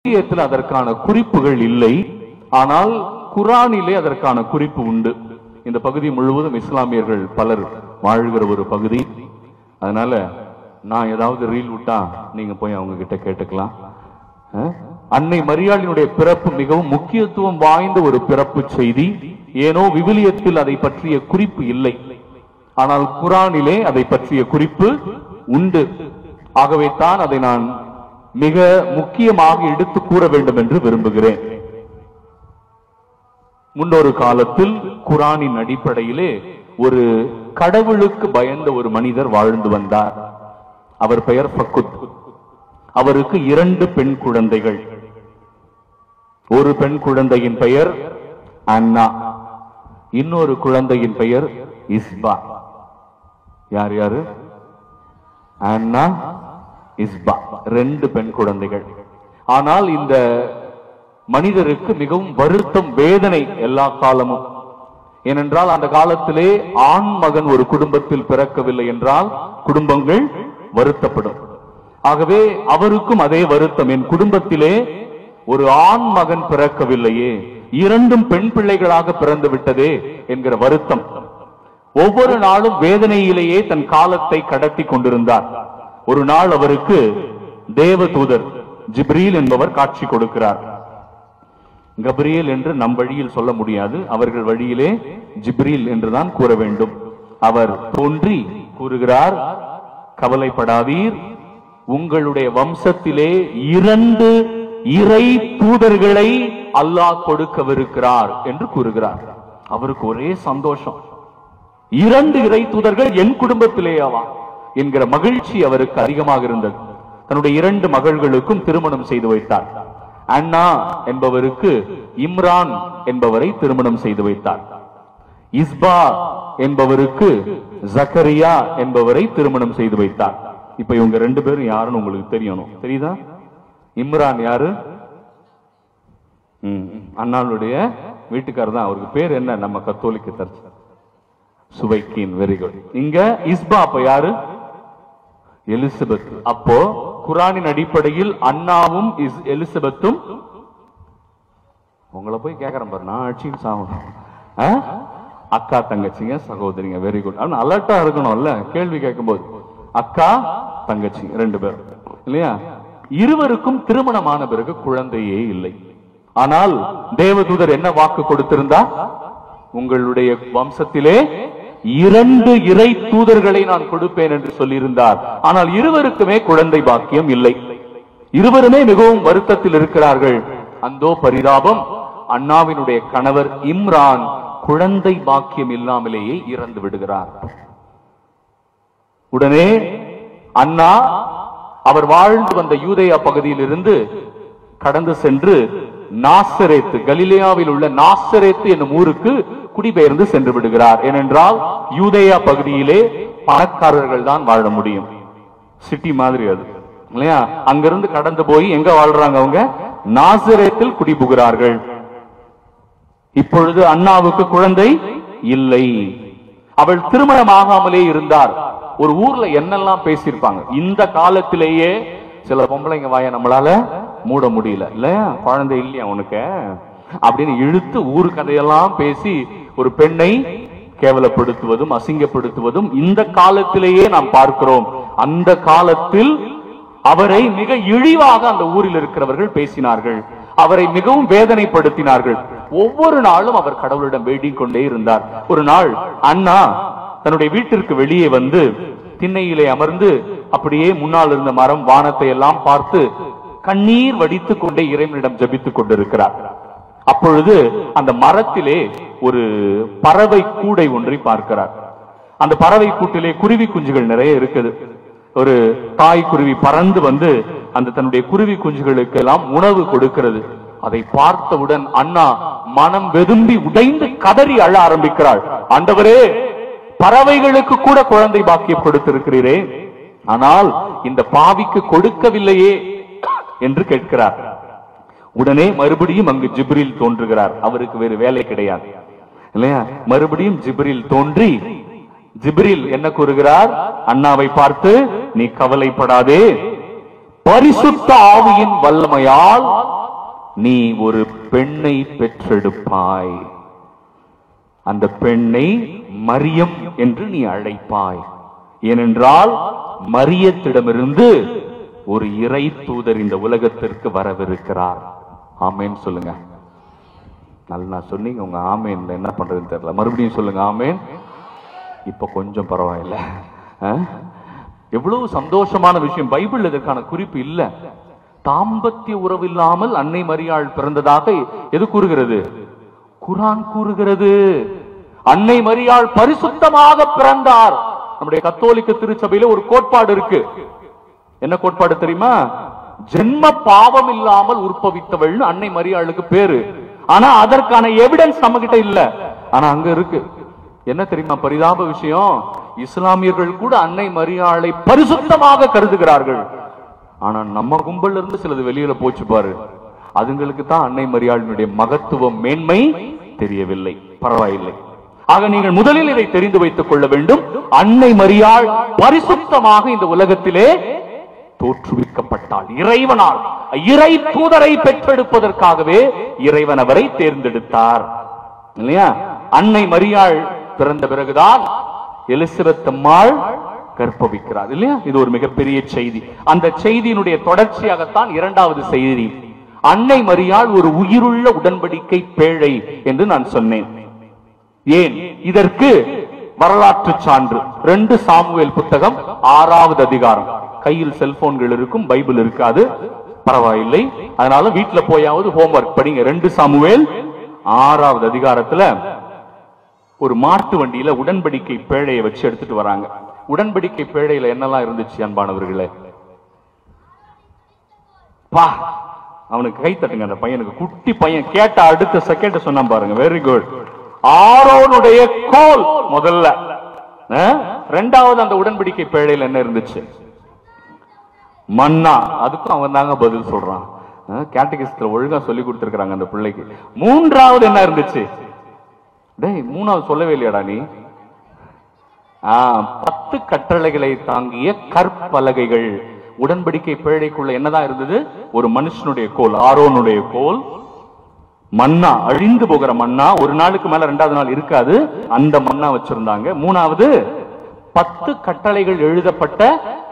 விவிலியத்தில் அதற்கான குறிப்புகள் இல்லை ஆனால் குரானிலே அதற்கான குறிப்பு உண்டு இந்த பகுதி முழுவதும் இஸ்லாமியர்கள் பலர் வாழ்கிற ஒரு பகுதி அதனால நான் ஏதாவது ரீல் விட்டா நீங்க போய் அவங்க கிட்ட கேட்டுக்கலாம் அஹ்? அன்னை மரியாளினுடைய பிறப்பு மிகவும் முக்கியத்துவம் வாய்ந்த ஒரு பிறப்பு செய்தி ஏனோ விவிலியத்தில் அதை பற்றிய குறிப்பு இல்லை ஆனால் குரானிலே அதை பற்றிய குறிப்பு உண்டு ஆகவே தான் அதை நான் மிக முக்கியமாக எடுத்து கூற வேண்டும் என்று விரும்புகிறேன் முன்னொரு காலத்தில் குரானின் அடிப்படையிலே ஒரு கடவுளுக்கு பயந்த ஒரு மனிதர் வாழ்ந்து வந்தார் அவர் பெயர் ஃபக்குத் அவருக்கு இரண்டு பெண் குழந்தைகள் ஒரு பெண் குழந்தையின் பெயர் அன்னா இன்னொரு குழந்தையின் பெயர் இஸ்பா யார் யாரு அன்னா இஸ்பா ரெண்டு பெண் குழந்தைகள் ஆனால் இந்த மனிதருக்கு மிகவும் வருத்தம் வேதனை எல்லா காலமும் ஏனென்றால் அந்த காலத்திலே ஆண் மகன் ஒரு குடும்பத்தில் பிறக்கவில்லை என்றால் குடும்பங்கள் வருத்தப்படும் ஆகவே அவருக்கும் அதே வருத்தம் என் குடும்பத்திலே ஒரு ஆண் மகன் பிறக்கவில்லையே இரண்டும் பெண் பிள்ளைகளாக பிறந்து விட்டதே என்கிற வருத்தம் ஒவ்வொரு நாளும் வேதனையிலேயே தன் காலத்தை கடத்தி கொண்டிருந்தார் ஒரு நாள் அவருக்கு தேவதூதர் ஜிப்ரீல் என்பவர் காட்சி கொடுக்கிறார் கப்ரியேல் என்று நம் வழியில் சொல்ல முடியாது அவர்கள் வழியிலே ஜிப்ரீல் என்றுதான் கூற வேண்டும் அவர் தோன்றி கூறுகிறார் கவலைப்படாதீர் உங்களுடைய வம்சத்திலே இரண்டு இறை தூதர்களை அல்லாஹ் கொடுக்கவிருக்கிறார் என்று கூறுகிறார் அவருக்கு ஒரே சந்தோஷம் இரண்டு இறை தூதர்கள் என் குடும்பத்திலேயாவா என்கிற மகிழ்ச்சி அவருக்கு அதிகமாக இருந்தது தன்னுடைய இரண்டு மகள்களுக்கும் திருமணம் செய்து வைத்தார் அண்ணா என்பவருக்கு இம்ரான் என்பவரை திருமணம் செய்து வைத்தார் இஸ்பா என்பவருக்கு ஜக்கரியா என்பவரை திருமணம் செய்து வைத்தார் இப்ப இவங்க ரெண்டு பேரும் யாருன்னு உங்களுக்கு தெரியணும் தெரியுதா இம்ரான் யாரு ம், அண்ணாளுடைய வீட்டுக்காரர் தான் அவருக்கு பேர் என்ன நம்ம கத்தோலிக்க சர்ச் சுவைக்கின் வெரி குட் இங்க இஸ்பா அப்ப யாரு எலிசபெத் அப்போ குரானின் அடிப்படையில் அண்ணாவும் இஸ்- எலிசபெத்தும் உங்களை போய் கேக்குறேன் பாரு நான் அடிச்சுன்னு சாகணும் ஆ? அக்கா தங்கச்சிங்க சகோதரிங்க வெரி குட் ஆனா அலர்ட்டா இருக்கணும்ல கேள்வி கேட்கும்போது அக்கா தங்கச்சி ரெண்டு பேர் இல்லையா இருவருக்கும் திருமணமான பிறகு குழந்தையே இல்லை ஆனால் தேவதூதர் என்ன வாக்கு கொடுத்திருந்தா உங்களுடைய வம்சத்திலே இரண்டு இறை தூதர்களை நான் கொடுப்பேன் என்று சொல்லியிருந்தார் ஆனால் இருவருக்குமே குழந்தை பாக்கியம் இல்லை இருவருமே மிகவும் வருத்தத்தில் இருக்கிறார்கள் அந்தோ பரிதாபம் அண்ணாவினுடைய கணவர் இம்ரான் குழந்தை பாக்கியம் இல்லாமலேயே இறந்து விடுகிறார் உடனே அண்ணா அவர் வாழ்ந்து வந்த யூதேயா பகுதியிலிருந்து கடந்து சென்று நாசரேத்து கலிலேயாவில் உள்ள நாசரேத்து என்னும் ஊருக்கு குடிபெயர்ந்து சென்று விடுகிறார் ஏனென்றால் யூதேயா பகுதியிலே பணக்காரர்கள் தான் வாழ முடியும் சிட்டி மாதிரி அது இல்லையா அங்கிருந்து கடந்து போய் எங்க வாழ்றாங்க அவங்க நாசரேத்தில் குடிபுகிறார்கள் இப்பொழுது அண்ணாவுக்கு குழந்தை இல்லை அவள் திருமணம் ஆகாமலே இருந்தார் ஒரு ஊர்ல என்னெல்லாம் பேசியிருப்பாங்க இந்த காலத்திலேயே சில பொம்பளைங்க வாய நம்மளால மூட முடியல இல்ல குழந்தை இல்லையா உனக்கு அப்படின்னு இழுத்து ஊர் கதையெல்லாம் பேசி ஒரு பெண்ணை கேவலப்படுத்துவதும் அசிங்கப்படுத்துவதும் இந்த காலத்திலேயே நாம் பார்க்கிறோம் அந்த காலத்தில் அவரை மிக இழிவாக அந்த ஊரில் இருக்கிறவர்கள் பேசினார்கள் அவரை மிகவும் வேதனைப்படுத்தினார்கள் ஒவ்வொரு நாளும் அவர் கடவுளிடம் வேண்டிக் கொண்டே இருந்தார் ஒரு நாள் அண்ணா தன்னுடைய வீட்டிற்கு வெளியே வந்து திண்ணையிலே அமர்ந்து அப்படியே முன்னால் இருந்த மரம் வானத்தை எல்லாம் பார்த்து கண்ணீர் வடித்துக் கொண்டே இறைவனிடம் ஜெபித்துக் கொண்டிருக்கிறார் அப்பொழுது அந்த மரத்திலே ஒரு பறவை கூடை ஒன்றை பார்க்கிறார் அந்த பறவை கூட்டிலே குருவி குஞ்சுகள் நிறைய இருக்குது ஒரு தாய் குருவி பறந்து வந்து அந்த தன்னுடைய குருவி குஞ்சுகளுக்கு எல்லாம் உணவு கொடுக்கிறது அதை பார்த்தவுடன் அண்ணா மனம் வெதும்பி உடைந்து கதறி அழ ஆரம்பிக்கிறாள் ஆண்டவரே பறவைகளுக்கு கூட குழந்தை பாக்கியம் கொடுத்திருக்கிறீரே ஆனால் இந்த பாவிக்கு கொடுக்கவில்லையே என்று கேட்கிறார் உடனே மறுபடியும் அங்கு ஜிப்ரில் தோன்றுகிறார் அவருக்கு வேறு வேலை கிடையாது இல்லையா மறுபடியும் ஜிப்ரில் தோன்றி ஜிப்ரில் என்ன கூறுகிறார் அண்ணாவை பார்த்து நீ கவலைப்படாதே பரிசுத்த ஆவியின் வல்லமையால் நீ ஒரு பெண்ணை பெற்றெடுப்பாய் அந்த பெண்ணை மரியம் என்று நீ அழைப்பாய் ஏனென்றால் மரியத்திடமிருந்து ஒரு இறை தூதர் இந்த உலகத்திற்கு வரவிருக்கிறார் ஆமேன் சொல்லுங்க நல்லா சொன்னீங்க உங்க ஆமேன் என்ன பண்றதுன்னு தெரியல மறுபடியும் சொல்லுங்க ஆமேன் இப்ப கொஞ்சம் பரவாயில்ல ஆ? எவ்வளவு சந்தோஷமான விஷயம் பைபிள் இதற்கான குறிப்பு இல்ல தாம்பத்திய உறவு இல்லாமல் அன்னை மரியாள் பிறந்ததாக எது கூறுகிறது குரான் கூறுகிறது அன்னை மரியாள் பரிசுத்தமாக பிறந்தார் நம்முடைய கத்தோலிக்க திருச்சபையில ஒரு கோட்பாடு இருக்கு என்ன கோட்பாடு தெரியுமா ஜென்ம பாவம் இல்லாமல் உற்பவித்தவள்னு அன்னை மரியாளுக்கு பேரு ஆனா அதற்கான எவிடன்ஸ் நம்ம கிட்ட இல்ல ஆனா அங்க இருக்கு என்ன தெரியுமா பரிதாப விஷயம் இஸ்லாமியர்கள் கூட அன்னை மரியாளை பரிசுத்தமாக கருதுகிறார்கள் ஆனா நம்ம கும்பல்ல இருந்து சிலது வெளியில போச்சு பாரு அதுங்களுக்கு தான் அன்னை மரியாளினுடைய மகத்துவம் மேன்மை தெரியவில்லை பரவாயில்லை ஆக நீங்கள் முதலில் இதை தெரிந்து வைத்துக் கொள்ள வேண்டும் அன்னை மரியாள் பரிசுத்தமாக இந்த உலகத்திலே தோற்றுவிக்கப்பட்டாள் இறைவனால் இறை தூதரை பெற்றெடுப்பதற்காகவே இறைவன் அவரை தேர்ந்தெடுத்தார் இல்லையா அன்னை மரியாள் பிறந்த பிறகுதான் எலிசபெத் அம்மாள் கற்பவிக்கிறார் இல்லையா இது ஒரு மிகப்பெரிய செய்தி அந்த செய்தியினுடைய தொடர்ச்சியாகத்தான் இரண்டாவது செய்தி அன்னை மரியாள் ஒரு உயிருள்ள உடன்படிக்கை பேழை என்று நான் சொன்னேன் ஏன் இதற்கு வரலாற்று சான்று ரெண்டு சாமுவேல் புத்தகம் ஆறாவது அதிகாரம் கையில் செல்போன்கள் இருக்கும் பைபிள் இருக்காது பரவாயில்லை அதனால வீட்டுல போயாவது ஹோம்ஒர்க் படிங்க ரெண்டு சாமுவேல் ஆறாவது அதிகாரத்துல ஒரு மாட்டு வண்டியில உடன்படிக்கை பேழையை வச்சு எடுத்துட்டு வராங்க உடன்படிக்கை பேழையில என்னெல்லாம் இருந்துச்சு அன்பானவர்களே பா அவனுக்கு கை தட்டுங்க அந்த பையனுக்கு குட்டி பையன் கேட்ட அடுத்த செகண்ட் சொன்னான் பாருங்க வெரி குட் ஆரோனுடைய கோல் முதல்ல அஹ்? ரெண்டாவது அந்த உடன்படிக்கை பேழையில என்ன இருந்துச்சு மன்னா அதுக்கும் அவன் தாங்க பதில் சொல்றான் கேட்டகிஸ்ட்ல ஒழுங்கா சொல்லி கொடுத்திருக்காங்க அந்த பிள்ளைக்கு மூன்றாவது என்ன இருந்துச்சு டேய் மூணாவது சொல்லவே இல்லையாடா நீ ஆ, பத்து கட்டளைகளை தாங்கிய கற்பலகைகள் உடன்படிக்கை பேழைக்குள்ள என்னதான் இருந்தது ஒரு மனுஷனுடைய கோல் ஆரோனுடைய கோல் மன்னா அழிந்து போகிற மன்னா ஒரு நாளுக்கு மேல ரெண்டாவது நாள் இருக்காது அந்த மன்னா வச்சிருந்தாங்க மூணாவது பத்து கட்டளைகள் எழுதப்பட்ட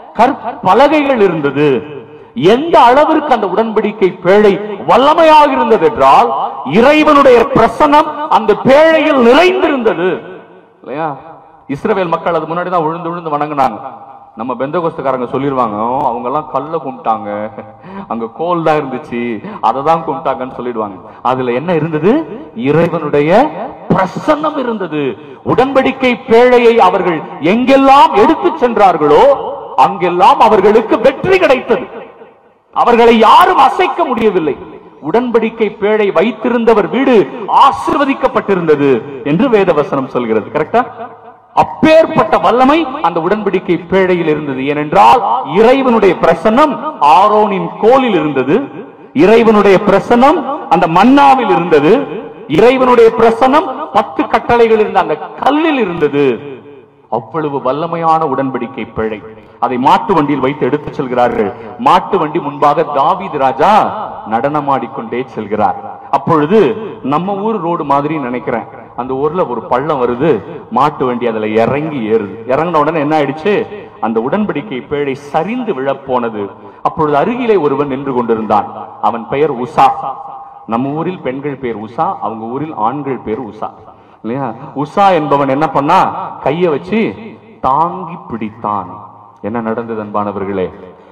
கற்பலகைகள் இருந்தது எந்த அளவிற்கு அந்த உடன்படிக்கை பேழை வல்லமையாக இருந்தது என்றால் இறைவனுடைய பிரசனம் அந்த பேழையில் நிறைந்திருந்தது இல்லையா இஸ்ரவேல் மக்கள் அது முன்னாடி தான் விழுந்து விழுந்து வணங்குனாங்க நம்ம பெந்தகோஸ்தக்காரங்க சொல்லிடுவாங்க அவங்க எல்லாம் கல்ல கும்பிட்டாங்க அங்க கோல் தான் இருந்துச்சு அதை தான் கும்பிட்டாங்கன்னு சொல்லிடுவாங்க அதுல என்ன இருந்தது இறைவனுடைய பிரசன்னம் இருந்தது உடன்படிக்கை பேழையை அவர்கள் எங்கெல்லாம் எடுத்துச் சென்றார்களோ அங்கெல்லாம் அவர்களுக்கு வெற்றி கிடைத்தது அவர்களை யாரும் அசைக்க முடியவில்லை உடன்படிக்கை பேழை வைத்திருந்தவர் வீடு ஆசிர்வதிக்கப்பட்டிருந்தது என்று வேதவசனம் சொல்கிறது கரெக்டா அப்பேற்பட்ட வல்லமை அந்த உடன்படிக்கை பேழையில் இருந்தது ஏனென்றால் இறைவனுடைய பிரசன்னம் ஆரோனின் கோலில் இருந்தது இறைவனுடைய பிரசன்னம் அந்த மன்னாவில் இருந்தது இறைவனுடைய பிரசன்னம் பத்து கட்டளைகள் இருந்த அந்த கல்லில் இருந்தது அவ்வளவு வல்லமையான உடன்படிக்கை பிழை அதை மாட்டு வண்டியில் வைத்து எடுத்துச் செல்கிறார்கள் மாட்டு வண்டி முன்பாக தாவீது ராஜா நடனமாடிக்கொண்டே செல்கிறார் அப்பொழுது நம்ம ஊர் ரோடு மாதிரி நினைக்கிறேன் அந்த ஊர்ல ஒரு பள்ளம் வருது மாட்டு வண்டி அதுல இறங்கி ஏறுது இறங்கின உடனே என்ன ஆயிடுச்சு அந்த உடன்படிக்கை பேழை சரிந்து விழப்போனது அப்பொழுது அருகிலே ஒருவன் நின்று கொண்டிருந்தான் அவன் பெயர் உஷா நம்ம ஊரில் பெண்கள் பேர் உஷா அவங்க ஊரில் ஆண்கள் பேர் உஷா இல்லையா உஷா என்பவன் என்ன பண்ணா கைய வச்சு தாங்கி பிடித்தான் என்ன நடந்தது அன்பானவர்களே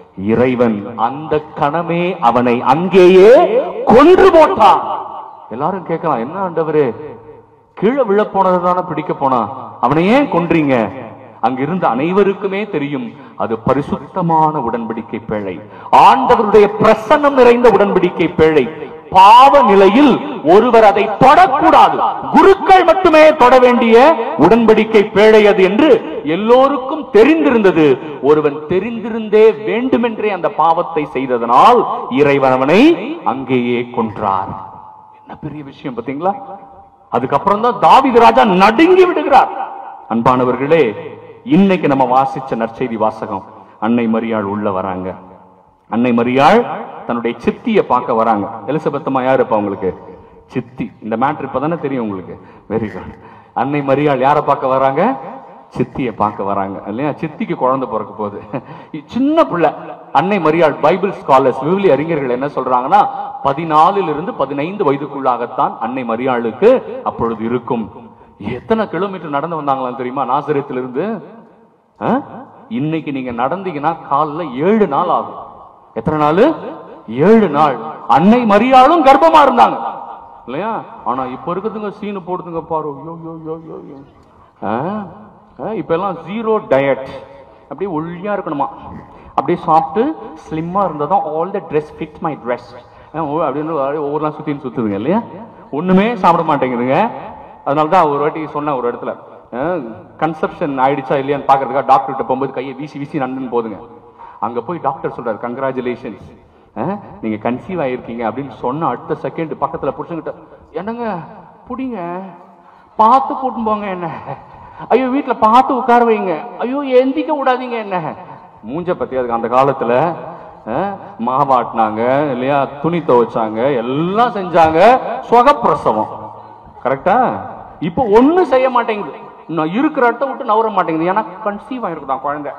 இறைவன் அந்த கணமே அவனை அங்கேயே கொன்று போட்டான் எல்லாரும் கேட்கலாம் என்ன ஆண்டவரே கீழே விழ போனது தானே பிடிக்க போனா அவனை ஏன் கொன்றீங்க அங்க இருந்த அனைவருக்குமே தெரியும் அது பரிசுத்தமான உடன்படிக்கை பேழை ஆண்டவருடைய பிரசன்னம் நிறைந்த உடன்படிக்கை பேழை பாவ நிலையில் ஒருவர் அதை தொடக்கூடாது குருக்கள் மட்டுமே தொட வேண்டிய உடன்படிக்கை பேழை அது என்று எல்லோருக்கும் தெரிந்திருந்தது ஒருவன் தெரிந்திருந்தே வேண்டுமென்றே அந்த பாவத்தை செய்ததனால் இறைவன் அவனை அங்கேயே கொன்றார் என்ன பெரிய விஷயம் பாத்தீங்களா அதுக்கப்புறம் தான் தாவீது ராஜா நடுங்கி விடுகிறார் அன்பானவர்களே இன்னைக்கு நம்ம வாசிச்ச நற்செய்தி வாசகம் அன்னை மரியாள் உள்ள வராங்க அன்னை மரியாள் தன்னுடைய சித்திய பார்க்க வராங்க எலிசபெத்தம்மா யாரு இப்ப உங்களுக்கு சித்தி இந்த மேட்ரு இப்பதானே தெரியும் உங்களுக்கு வெரி குட் அன்னை மரியாள் யாரை பார்க்க வராங்க சித்தியை பார்க்க வராங்க இல்லையா சித்திக்கு குழந்தை பிறக்க போகுது சின்ன பிள்ளை அன்னை மரியாள் பைபிள் ஸ்காலர்ஸ் விவிலி அறிஞர்கள் என்ன சொல்றாங்கன்னா பதினாலில் இருந்து பதினைந்து வயதுக்குள்ளாகத்தான் அன்னை மரியாளுக்கு அப்பொழுது இருக்கும் எத்தனை கிலோமீட்டர் நடந்து வந்தாங்களாம் தெரியுமா நாசரத்திலிருந்து ஆ? இன்னைக்கு நீங்க நடந்தீங்கன்னா கால்ல ஏழு நாள் ஆகும் எத்தனை நாள் ஏழு நாள் அன்னை மரியாளும் கர்ப்பமா இருந்தாங்க இல்லையா ஆனா இப்ப இருக்குதுங்க சீனு போடுதுங்க பாரு யோ யோ யோ யோ யோ ஆ? ஆ, இப்ப எல்லாம் ஜீரோ டயட் அப்படியே ஒல்லியா இருக்கணுமா அப்படியே சாப்பிட்டு ஸ்லிம்மா இருந்தாதான் all the dress fit my dress அப்படின்னு ஒவ்வொரு நாள் சுத்தின்னு சுத்துதுங்க இல்லையா ஒண்ணுமே சாப்பிட மாட்டேங்குதுங்க அதனால தான் ஒரு வாட்டி சொன்னேன் ஒரு இடத்துல கன்செப்ஷன் ஆயிடுச்சா இல்லையான்னு பாக்குறதுக்காக டாக்டர்கிட்ட போகும்போது கையை வீசி வீசி நண்டுன்னு போதுங்க அங்க போய் டாக்டர் சொல்றாரு கங்க்ராச்சுலேஷன்ஸ் நீங்க கன்சீவ் ஆயிருக்கீங்க அப்படின்னு சொன்ன அடுத்த செகண்ட் பக்கத்துல புருஷன்கிட்ட என்னங்க புடிங்க பார்த்து கூட்டின்னு போங்க என்ன ஐயோ வீட்டுல பார்த்து உட்கார வைங்க ஐயோ எந்திக்க விடாதீங்க என்ன மூஞ்ச பத்தி அதுக்கு அந்த காலத்துல அஹ், மாவாட்டினாங்க இல்லையா துணி துவைச்சாங்க எல்லாம் செஞ்சாங்க சுகப்பிரசவம் கரெக்டா இப்போ ஒண்ணும் செய்ய மாட்டேங்குது நான் இருக்கிற இடத்த விட்டு நவர மாட்டேங்குது ஏன்னா கன்சீவ் ஆயிருக்குதான் குழந்தை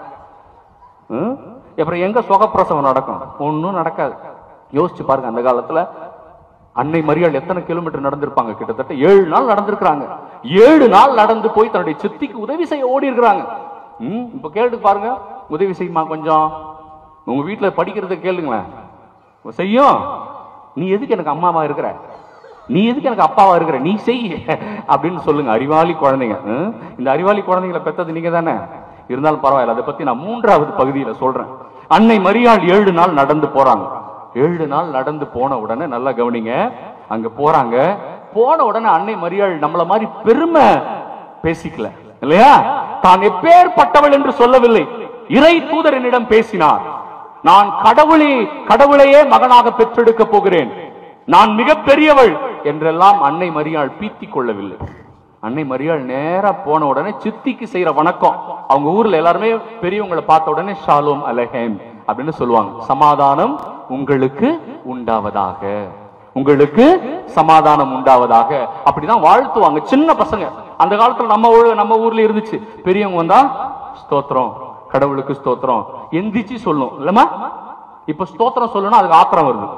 ம்? அப்புறம் எங்க சுகப்பிரசவம் நடக்கும் ஒண்ணும் நடக்காது யோசிச்சு பாருங்க அந்த காலத்துல அன்னை மரியாள் எத்தனை கிலோமீட்டர் நடந்திருப்பாங்க கிட்டத்தட்ட ஏழு நாள் நடந்திருக்கிறாங்க ஏழு நாள் நடந்து போய் தன்னுடைய சித்திக்கு உதவி செய்ய ஓடி இருக்கிறாங்க ம், இப்ப கேட்டு பாருங்க உதவி செய்யுமா கொஞ்சம் உங்க வீட்டுல படிக்கிறத கேளுங்களேன் செய்யும் நீ எதுக்கு எனக்கு அம்மாவா இருக்கிற நீ எதுக்கு எனக்கு அப்பாவா இருக்கிற நீ செய் அப்படின்னு சொல்லுங்க அறிவாளி குழந்தைங்க ம்? இந்த அறிவாளி குழந்தைங்களை பெத்தது நீங்க தானே இருந்தாலும் பரவாயில்ல அதை பத்தி நான் மூன்றாவது பகுதியில சொல்றேன் அன்னை மரியாள் ஏழு நாள் நடந்து போறாங்க ஏழு நாள் நடந்து போன உடனே நல்லா கவனிங்க அங்க போறாங்க போன உடனே அன்னை மரியாள் நம்மள மாதிரி பெருமை பேசிக்கல இல்லையா தான் எப்பேற்பட்டவள் என்று சொல்லவில்லை இறை தூதர் என்னிடம் பேசினார் நான் கடவுளே கடவுளையே மகனாக பெற்றெடுக்க போகிறேன் நான் மிகப்பெரியவள் என்றெல்லாம் அன்னை மரியாள் பீத்திக் கொள்ளவில்லை அன்னை மரியாள் நேரா போன உடனே சித்திக்கு செய்யற வணக்கம் அவங்க ஊர்ல எல்லாருமே பெரியவங்களை பார்த்த உடனே ஷாலோம் அலஹேம் அப்படின்னு சொல்லுவாங்க சமாதானம் உங்களுக்கு உண்டாவதாக உங்களுக்கு சமாதானம் உண்டாவதாக அப்படிதான் வாழ்த்துவாங்க சின்ன பசங்க அந்த காலத்துல நம்ம ஊர் நம்ம ஊர்ல இருந்துச்சு பெரியவங்க வந்தா ஸ்தோத்திரம் கடவுளுக்கு ஸ்தோத்திரம் எந்திரிச்சு சொல்லணும் இல்லம்மா இப்ப ஸ்தோத்திரம் சொல்லணும் அதுக்கு ஆத்திரம் வருது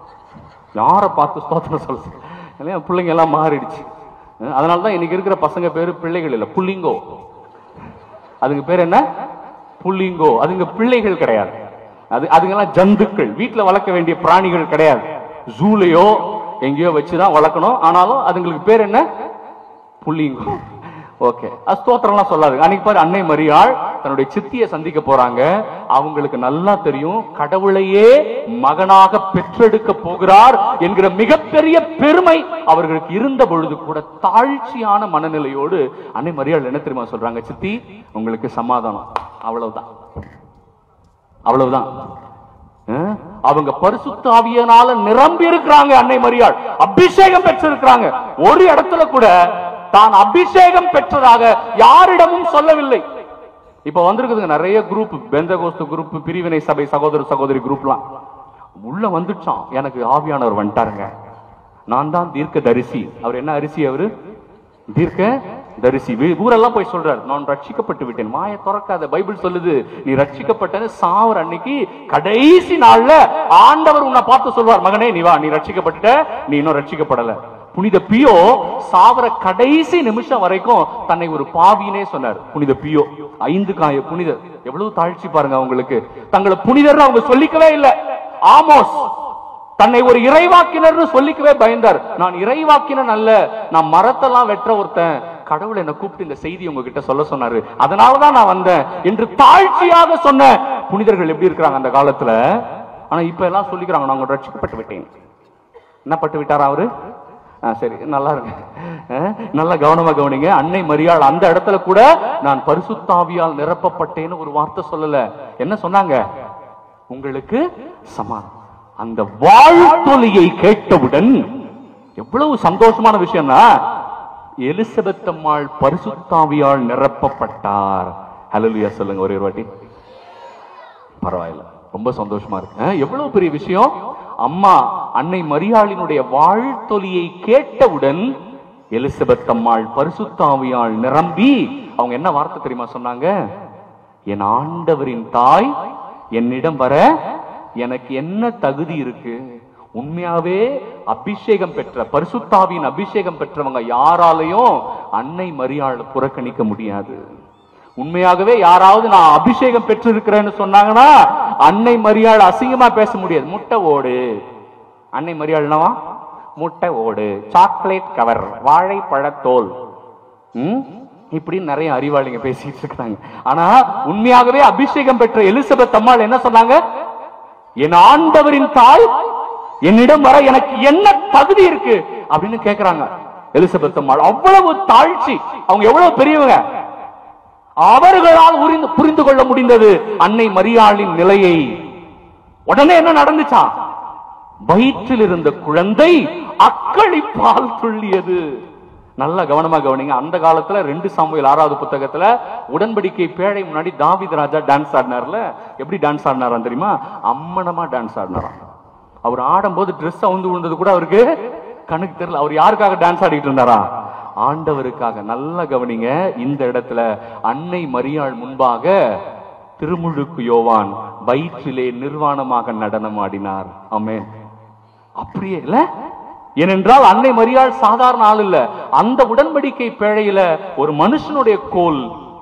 யாரை பார்த்து ஸ்தோத்திரம் சொல்ல இல்லையா பிள்ளைங்க எல்லாம் மாறிடுச்சு அதனால தான் இன்னைக்கு இருக்கிற பசங்க பேரு பிள்ளைகள் இல்ல புள்ளிங்கோ அதுங்க பேர் என்ன புள்ளிங்கோ அதுங்க பிள்ளைகள் கிடையாது அது அதுங்கெல்லாம் ஜந்துக்கள் வீட்டுல வளர்க்க வேண்டிய பிராணிகள் கிடையாது ஜூலையோ எங்கேயோ வச்சுதான் வளர்க்கணும் ஆனாலும் அதுங்களுக்கு பேர் என்ன புள்ளிங்கோ ஓகே ஸ்தோத்திரம்லாம் சொல்லாது அன்னைக்கு பாரு அன்னை மரியாள் தன்னுடைய சித்தியை சந்திக்க போறாங்க அவங்களுக்கு நல்லா தெரியும் கடவுளையே மகனாக பெற்றெடுக்க போகிறார் என்கிற மிகப்பெரிய பெருமை அவர்களுக்கு இருந்த பொழுது கூட தாழ்ச்சியான மனநிலையோடு அன்னை மரியாள் என்ன தெரியுமா சொல்றாங்க சித்தி உங்களுக்கு சமாதானம் அவ்வளவுதான் அவ்வளவுதான் அஹ்? அவங்க பரிசுத்த ஆவியனால நிரம்பி இருக்கிறாங்க அன்னை மரியாள் அபிஷேகம் பெற்றிருக்கிறாங்க ஒரு இடத்துல கூட தான் அபிஷேகம் பெற்றதாக யாரிடமும் சொல்லவில்லை இப்ப வந்திருக்குதுங்க நிறைய குரூப் பெந்தகோஸ்து குரூப் பிரிவினை சபை சகோதர சகோதரி குரூப்லாம் உள்ள வந்துச்சான் எனக்கு ஆவியானவர் வந்துட்டாருங்க நான் தான் தீர்க்க தரிசி அவர் என்ன அரிசி அவரு தீர்க்க தரிசி வீ- ஊரெல்லாம் போய் சொல்றாரு நான் ரட்சிக்கப்பட்டு விட்டேன் வாயை திறக்காத பைபிள் சொல்லுது நீ ரட்சிக்கப்பட்டன்னு சாவர அன்னைக்கு கடைசி நாள்ல ஆண்டவர் உன்னை பார்த்து சொல்வார் மகனே நீ வா நீ ரட்சிக்கப்பட்டுட்ட நீ இன்னும் ரட்சிக்கப்படல புனித பியோ சாவர கடைசி நிமிஷம் வரைக்கும் தன்னை ஒரு பாவினே சொன்னார் புனித பியோ ஐந்து காய புனிதர் எவ்வளவு தாழ்ச்சி பாருங்க அவங்களுக்கு தங்களை புனிதர் அவங்க சொல்லிக்கவே இல்லை ஆமோஸ் தன்னை ஒரு இறைவாக்கினர்னு சொல்லிக்கவே பயந்தார் நான் இறைவாக்கினன் அல்ல நான் மரத்தெல்லாம் வெற்ற ஒருத்தன் கடவுள் என்னை கூப்பிட்டு இந்த செய்தி உங்ககிட்ட சொல்ல சொன்னாரு அதனாலதான் நான் வந்தேன் என்று தாழ்ச்சியாக சொன்ன புனிதர்கள் எப்படி இருக்கிறாங்க அந்த காலத்துல ஆனா இப்ப எல்லாம் சொல்லிக்கிறாங்க நான் உங்களை ரட்சிக்கப்பட்டு விட்டேன் என்ன பட்டு விட்டாரா அவரு ஆ, சரி நல்லா இருக்கு அஹ், நல்லா கவனமா கவனிங்க அன்னை மரியாள் அந்த இடத்துல கூட நான் பரிசுத்தாவியால் நிரப்பப்பட்டேன்னு ஒரு வார்த்தை சொல்லல என்ன சொன்னாங்க உங்களுக்கு சமாதானம் அந்த வாழ்த்தொலியை கேட்டவுடன் எவ்வளவு சந்தோஷமான விஷயம்னா எலிசபெத் அம்மாள் பரிசுத்தாவியால் நிரப்பப்பட்டார் ஹalleluya சொல்லுங்க ஒரே ஒரு வாட்டி பரவாயில்ல ரொம்ப சந்தோஷமா இருக்கு அஹ், எவ்வளவு பெரிய விஷயம் அம்மா அன்னை மரியாளினுடைய வாழ்த்தொலியை கேட்டவுடன் எலிசபெத் அம்மாள் பரிசுத்தாவியால் நிரம்பி அவங்க என்ன வார்த்தை தெரியுமா சொன்னாங்க என் ஆண்டவரின் தாய் என்னிடம் வர எனக்கு என்ன தகுதி இருக்கு உண்மையாவே அபிஷேகம் பெற்ற பரிசுத்தாவின் அபிஷேகம் பெற்றவங்க யாராலையும் அன்னை மரியாள் புறக்கணிக்க முடியாது உண்மையாகவே யாராவது நான் அபிஷேகம் பெற்றிருக்கிறேன்னு சொன்னாங்கன்னா அன்னை மரியாள் அசிங்கமா பேச முடியாது முட்டை ஓடு அன்னை மரியாள்னவா முட்டை ஓடு சாக்லேட் கவர் வாழைப்பழத்தோல் ம்? இப்படி நிறைய அறிவாளிங்க பேசிட்டு இருக்காங்க ஆனா உண்மையாகவே அபிஷேகம் பெற்ற எலிசபெத் அம்மாள் என்ன சொன்னாங்க என் ஆண்டவரின் தாய் என்னிடம் வர எனக்கு என்ன தகுதி இருக்கு அப்படின்னு கேக்குறாங்க எலிசபெத் அம்மாள் அவ்வளவு தாழ்ச்சி அவங்க எவ்வளவு பெரியவங்க அவர்களால் உரிந்து புரிந்து கொள்ள முடிந்தது அன்னை மரியாளின் நிலையை உடனே என்ன நடந்துச்சா வயிற்றில் இருந்த குழந்தை அக்களிப்பால் துள்ளியது நல்ல கவனமா கவனிங்க அந்த காலத்துல ரெண்டு சாமுவேல் ஆறாவது புத்தகத்துல உடன்படிக்கை பேழை முன்னாடி தாவீது ராஜா டான்ஸ் ஆடினார்ல எப்படி டான்ஸ் ஆடினாராம் தெரியுமா அம்மனமா டான்ஸ் ஆடினாராம் அவர் ஆடும்போது ட்ரெஸ் அவுந்து விழுந்தது கூட அவருக்கு கணக்கு தெரியல அவர் யாருக்காக டான்ஸ் ஆடிட்டு இருந்தாரா ஆண்டவருக்காக நல்லா கவனிங்க இந்த இடத்துல அன்னை மரியாள் முன்பாக திருமுழுக்கு யோவான் வயிற்றிலே நிர்வாணமாக நடனம் ஆடினார் ஆமென் அப்படியே இல்ல ஏனென்றால் அன்னை மரியாள் சாதாரண ஆள் இல்ல அந்த உடன்படிக்கை பேழையில ஒரு மனுஷனுடைய கோல்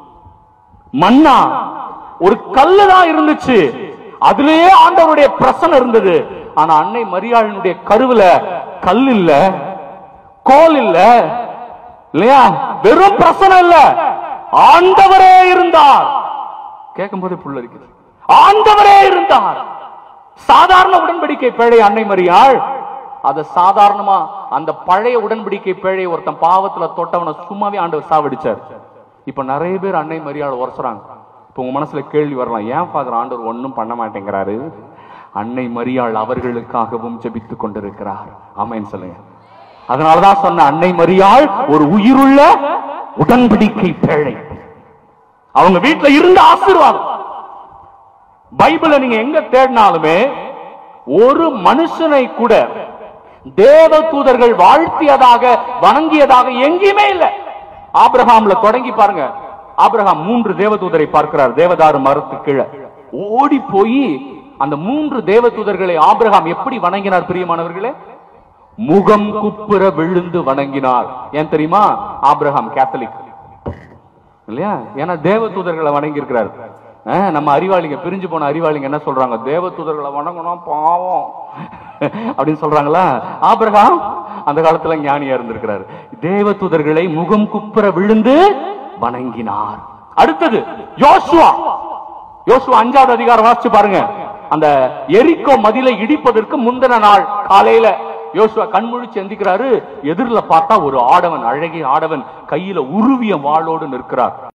மண்ணா ஒரு கல்லு தான் இருந்துச்சு அதுலயே ஆண்டவருடைய பிரசனம் இருந்தது ஆனா அன்னை மரியாளினுடைய கருவுல கல் இல்ல கோல் இல்ல இல்லையா வெறும் பிரசனம் இல்ல ஆண்டவரே இருந்தார் கேட்கும் போதே புள்ள இருக்குது ஆண்டவரே இருந்தார் சாதாரண உடன்படிக்கை பேழை அன்னை மரியாள் அத சாதாரணமா அந்த பழைய உடன்படிக்கை பேழை ஒருத்தன் பாவத்துல தொட்டவனை சும்மாவே ஆண்டவர் சாவடிச்சார் இப்ப நிறைய பேர் அன்னை மரியாள் உரசுறாங்க இப்ப உங்க மனசுல கேள்வி வரலாம் ஏன் ஃபாதர் ஆண்டவர் ஒண்ணும் பண்ண மாட்டேங்கிறாரு அன்னை மரியாள் அவர்களுக்காகவும் ஜெபித்துக் கொண்டிருக்கிறார் ஆமென் சொல்லுங்க அதனாலதான் சொன்ன அன்னை மரியாள் ஒரு உயிருள்ள உடன்படிக்கை பேழை அவங்க வீட்டுல இருந்த ஆசீர்வாதம் பைபிள நீங்க எங்க தேடினாலுமே ஒரு மனுஷனை கூட தேவ தூதர்கள் வாழ்த்தியதாக வணங்கியதாக எங்கேயுமே இல்ல ஆபிரகாம்ல தொடங்கி பாருங்க ஆபிரகாம் மூன்று தேவதூதரை பார்க்கிறார் தேவதாரு மரத்து கீழே ஓடி போய் அந்த மூன்று தேவதூதர்களை ஆபிரகாம் எப்படி வணங்கினார் பிரியமானவர்களே முகம் குப்புற விழுந்து வணங்கினார் ஏன் தெரியுமா ஆபிரகாம் கேத்தலிக் இல்லையா ஏன்னா தேவ தூதர்களை வணங்கி இருக்கிறார் நம்ம அறிவாளிங்க பிரிஞ்சு போன அறிவாளிங்க என்ன சொல்றாங்க தேவ தூதர்களை வணங்கணும் பாவம் அப்படின்னு சொல்றாங்களா ஆபிரகாம் அந்த காலத்துல ஞானியா இருந்திருக்கிறார் தேவ தூதர்களை முகம் குப்புற விழுந்து வணங்கினார் அடுத்தது யோசுவா யோசுவா அஞ்சாவது அதிகாரம் வாசிச்சு பாருங்க அந்த எரிக்கோ மதிலை இடிப்பதற்கு முந்தின நாள் காலையில யோசுவா கண்முழிச்சு எந்திக்கிறாரு எதிரில பார்த்தா ஒரு ஆடவன் அழகிய ஆடவன் கையில உருவிய வாளோடு நிற்கிறார்